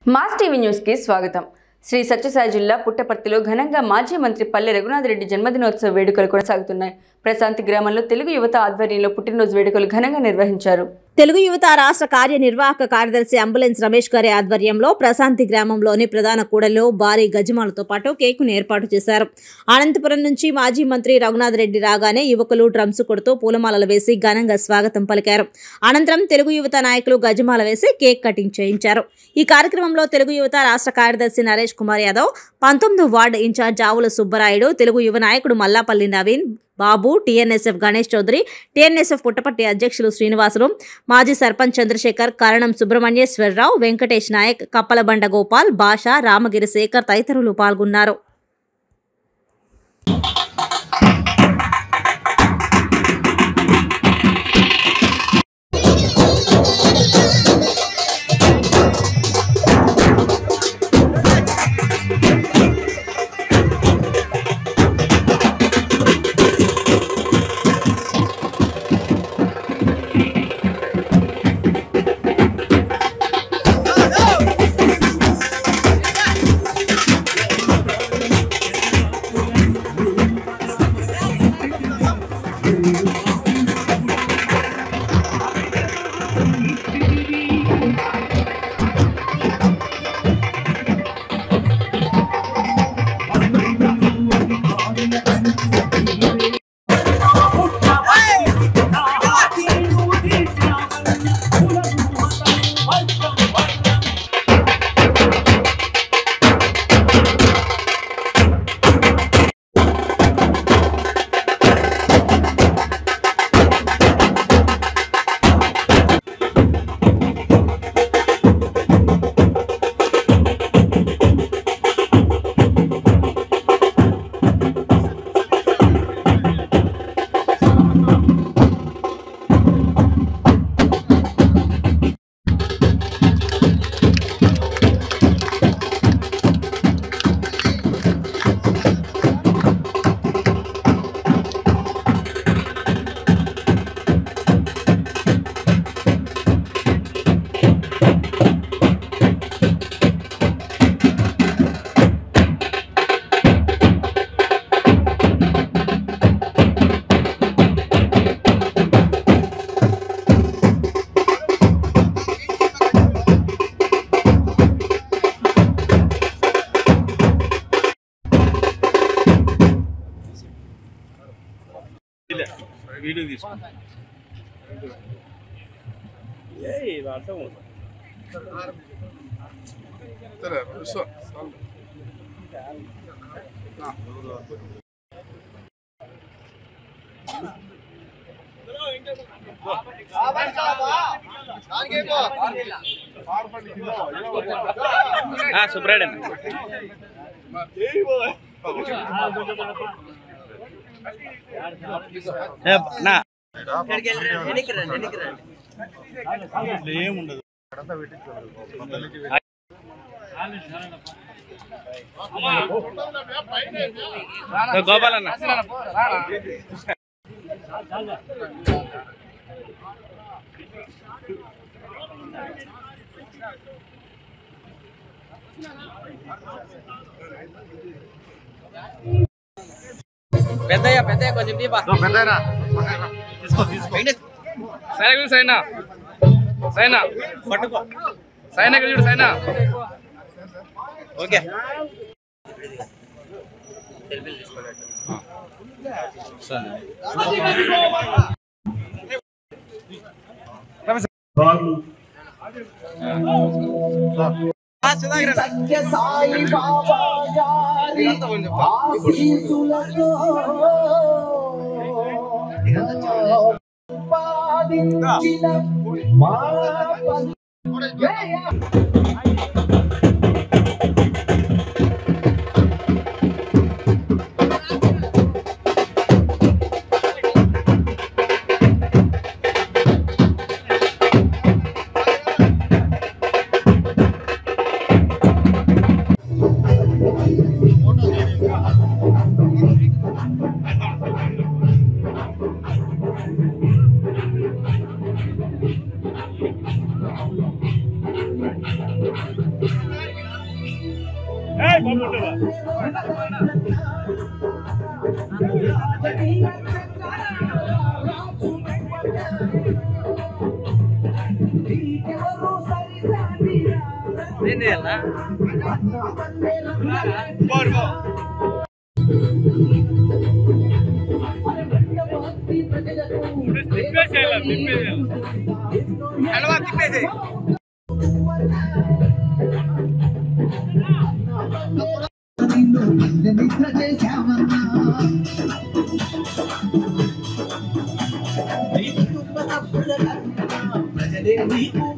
mass TV news కి స్వాగతం శ్రీ సత్యసాయి జిల్లా పుట్టపర్తిలో ఘనంగా మాజీ మంత్రి పల్లె రఘునాథ్ రెడ్డి జన్మదినోత్సవ వేడుకలు కొనసాగుతున్నాయి ప్రశాంతి గ్రామంలో తెలుగు యువత ఆధ్వర్యంలో పుట్టినరోజు వేడుకలు ఘనంగా నిర్వహించారు తెలుగు యువత రాష్ట్ర కార్యనిర్వాహక కార్యదర్శి అంబులెన్స్ రమేష్ గారి ఆధ్వర్యంలో ప్రశాంతి గ్రామంలోని ప్రధాన కూడలిలో భారీ గజమాలతో పాటు కేకును ఏర్పాటు చేశారు అనంతపురం నుంచి మాజీ మంత్రి రఘునాథ్ రెడ్డి రాగానే యువకులు డ్రమ్స్ కొడుతూ పూలమాలలు వేసి ఘనంగా స్వాగతం పలికారు అనంతరం తెలుగు యువత నాయకులు గజమాల వేసి కేక్ కటింగ్ చేయించారు ఈ కార్యక్రమంలో తెలుగు యువత రాష్ట్ర కార్యదర్శి నరేష్ కుమార్ యాదవ్ పంతొమ్మిది వార్డు ఇన్ఛార్జ్ ఆవుల సుబ్బరాయుడు తెలుగు యువ నాయకుడు మల్లాపల్లి నవీన్ బాబు టీఎన్ఎస్ఎఫ్ గణేష్ చౌదరి టీఎన్ఎస్ఎఫ్ పుట్టపర్తి అధ్యక్షులు శ్రీనివాసులు మాజీ సర్పంచ్ చంద్రశేఖర్ కరణం సుబ్రహ్మణ్యేశ్వరరావు వెంకటేష్ నాయక్ కప్పలబండ గోపాల్ భాష రామగిరి శేఖర్ తదితరులు పాల్గొన్నారు వీడియో తీసుకో ఏ అర్థం సుబ్రాడ్ నా ఏముండదు గోపాలన్న పెద్దయ్య పెద్దయ్య కొంచెం దీపా సైనా సైనా సైనా పట్టుకో సైనా ఇక్కడ చూడు సైనా ఓకే Thank ఏం చేయాలా కడవా తిప్పేసి నిద్ర చేశావన్నా నీ కుటుంబ సభ్యుల కన్నా ప్రజలే నీకు